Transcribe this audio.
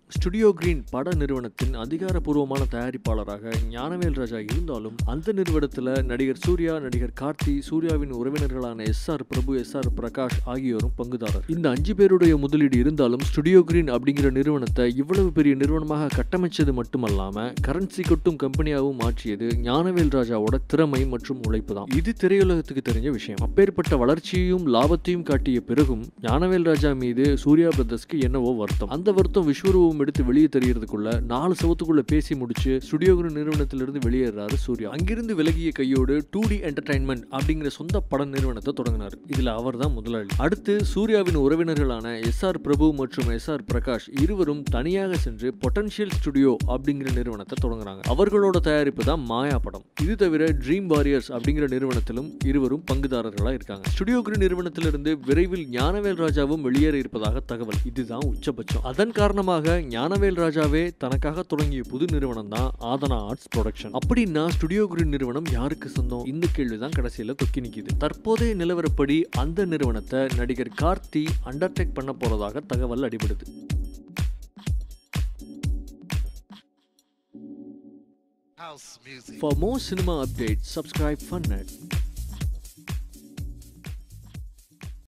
Studio green பட நிறுவனத்தின் அதிகாரப்பூர்வமான தயாரிப்பாளராக ஞானவேல் ராஜா இருந்தாலும் அந்த நிறுவனத்தில் நடிகர் சூர்யா நடிகர் கார்த்தி சூர்யாவின் உறவினர்களான S R Prabhu S R Prakash ஆகியோரும் பங்குதாரர் இந்த அஞ்சு பேருடைய முதலீடு இருந்தாலும் ஸ்டுடியோ கிரீன் அப்படிங்கிற நிறுவனத்தை இவ்வளவு பெரிய நிறுவனமாக கட்டமைச்சது மட்டுமல்லாம கரன்சி கொட்டும் கம்பெனியாகவும் மாற்றியது ஞானவேல் ராஜாவோட திறமை மற்றும் உழைப்பு தான் இது திரையுலகத்துக்கு தெரிஞ்ச விஷயம் அப்பேற்பட்ட வளர்ச்சியையும் லாபத்தையும் காட்டிய பிறகும் ஞானவேல் ராஜா மீது சூர்யா பிரதர்ஸ்க்கு என்னவோ வருத்தம் அந்த வருத்தம் விஸ்வரூபம் எடுத்து வெளியே தெரியறதுக்குள்ள நாலு சவத்துக்குள்ள பேசி முடிச்சு ஸ்டுடியோ கிரீன் நிறுவனத்திலிருந்து வெளியேறாரு சூர்யா அங்கிருந்து விலகிய கையோடு டூ டி என்டர்டைன்மெண்ட் அப்படிங்கிற சொந்த பட நிறுவனத்தை தொடங்கினார் இதுல அவர் தான் முதலாளி அடுத்து சூர்யாவின் உறவினர்களான எஸ் ஆர் பிரபு மற்றும் எஸ் ஆர் பிரகாஷ் இருவரும் தனியாக சென்று பொட்டன்ஷியல் ஸ்டுடியோ அப்படிங்கிற நிறுவனத்தை தொடங்குறாங்க அவர்களோட தயாரிப்பு தான் மாயா படம் இது தவிர ட்ரீம் வாரியர்ஸ் அப்படிங்கிற நிறுவனத்திலும் இருவரும் பங்குதாரர்களா இருக்காங்க ஸ்டுடியோ கிரீன் நிறுவனத்திலிருந்து விரைவில் ஞானவேல் ராஜாவும் வெளியேற இருப்பதாக தகவல் இதுதான் உச்சபட்சம் அதன் காரணமாக ஞானவேல் ராஜாவே தனக்காக தொடங்கிய புது நிறுவனம் தான் ஆதனா ஆர்ட்ஸ் ப்ரொடக்ஷன் அப்படின்னா ஸ்டுடியோ கிரீன் நிறுவனம் யாருக்கு சொந்தம் இந்த கேள்விதான் கடைசியில தொக்கி நிக்குது தற்போதைய நிலவரப்படி அந்த நிறுவனத்தை நடிகர் கார்த்தி அண்டர்டேக் பண்ண போறதாக தகவல் அடிபடுது House music. For more cinema updates, subscribe FunNet.